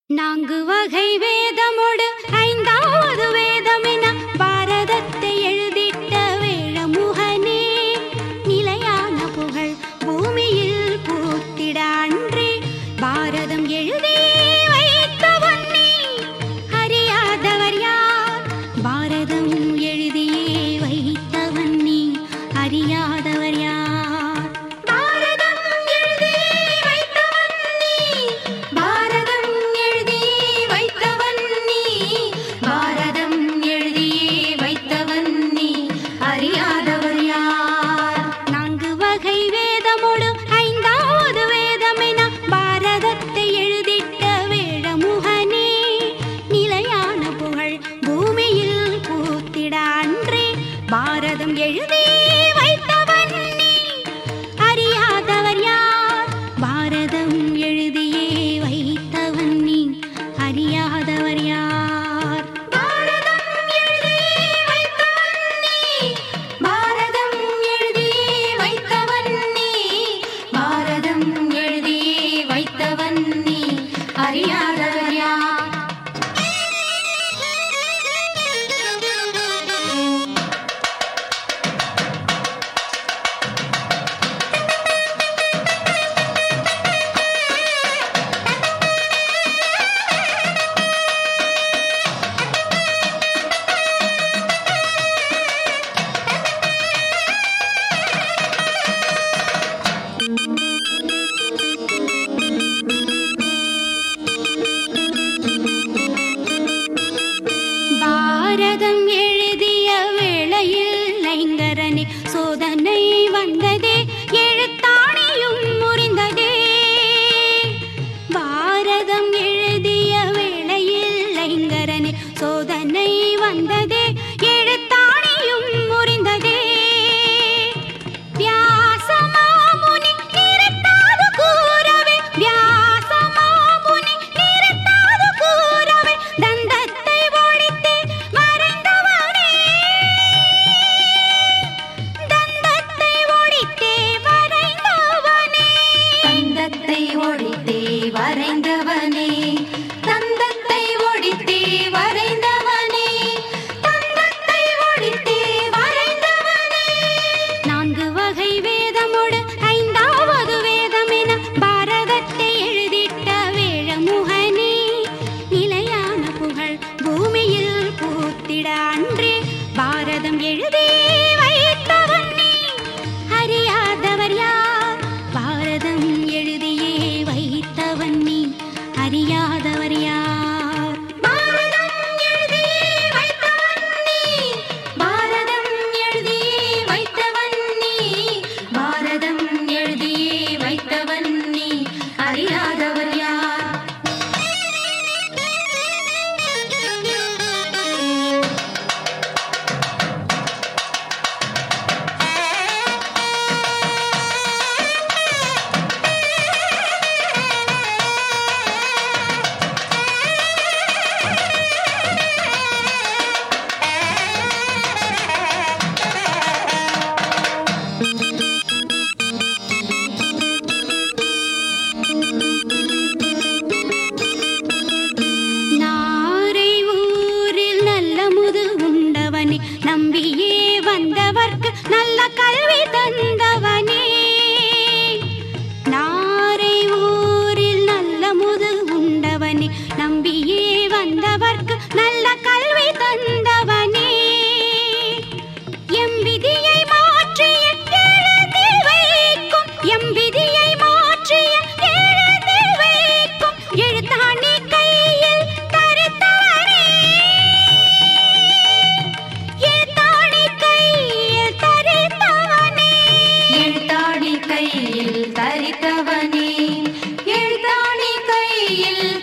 நான்கு வகை வேதமோடு ஐந்தாவது வேதமென பாரதத்தை எழுதிட்ட வேழமுகனே நிலையான புகழ் பூமியில் பூத்திட அன்றே பாரதம் எழுதி வைத்தவன் நீ அறியாதவர் யார் பாரதம் எழுதியே வைத்தவன் நீ அறியாதவர் யார் பாரதம் எழுதியே வைத்தவன் நீ பாரதம் எழுதியே வைத்தவன் நீ பாரதம் எழுதியே வைத்தவன் நீ அறியாதவர் யார் நான்கு வகை வேதமோடு ஐந்தாவது வேதமென பாரதத்தை எழுதிட்ட வேழமுகனே நிலையான புகழ் பூமியில் பூத்திட அன்றே பாரதம் எழுதி வைத்தவன் நீ அறியாதவர் யார் பாரதம் எழுதியே வைத்தவன் நீ அறியாதவர் யார் பாரதம் எழுதியே வைத்தவன் நீ பாரதம் எழுதியே வைத்தவன் நீ பாரதம் எழுதியே வைத்தவன் நீ அறியாதவர் யார் பாரதம் எழுதிய வேளையில் ஐங்கரனே சோதனை வந்ததே எழுத்தாணியும் முறிந்ததே பாரதம் எழுதிய வேளையில் ஐங்கரனே சோதனை வந்ததே எழுத்தாணியும் முறிந்ததே வியாசமாமுனி நிறுத்தாது கூறவே வியாசமாமுனி நிறுத்தாது கூறவே தந்தத்தை ஒழித்தே மறைந்தவனே தந்தத்தை ஒழித்தே வரைந்தவனே தந்தத்தை ஒழித்தே வரைந்தவனே தந்தத்தை ஒழித்தே வரைந்தவனே தந்தத்தை ஒழித்தே வரைந்தவனே நான்கு வகை வேதமோடு ஐந்தாவது வேதமென பாரதத்தை எழுதிட்ட வேழமுகனே நிலையான புகழ் பூமியில் பூத்திட அன்றே பாரதம் எழுதி வைத்தவன் நீ அறியாதவர் யார் பாரதம் எழுதியே வைத்தவன் நீ அறியாதவர் யார் பாரதம் எழுதியே வைத்தவன் நீ பாரதம் எழுதியே வைத்தவன் நீ பாரதம் எழுதியே வைத்தவன் நீ அறியாதவர் யார் நாரை ஊரில் நல்ல முது உண்டவனே நம்பியே வந்தவர்க்கு நல்ல கல்வி தந்தவனே நாரை ஊரில் நல்ல முது உண்டவனே நம்பியே வந்தவர்க்கு நல்ல கல்வி தந்தவனே எம் விதியை மாற்றிய எழுதி வைக்கும் எம் விதியை மாற்றிய எழுதி வைக்கும் எழுத்தாணி கையில் தரித்தவனே எழுத்தாணி கையில் தரித்தவனே எழுத்தாணி கையில் தரித்தவனே எழுத்தாணி கையில்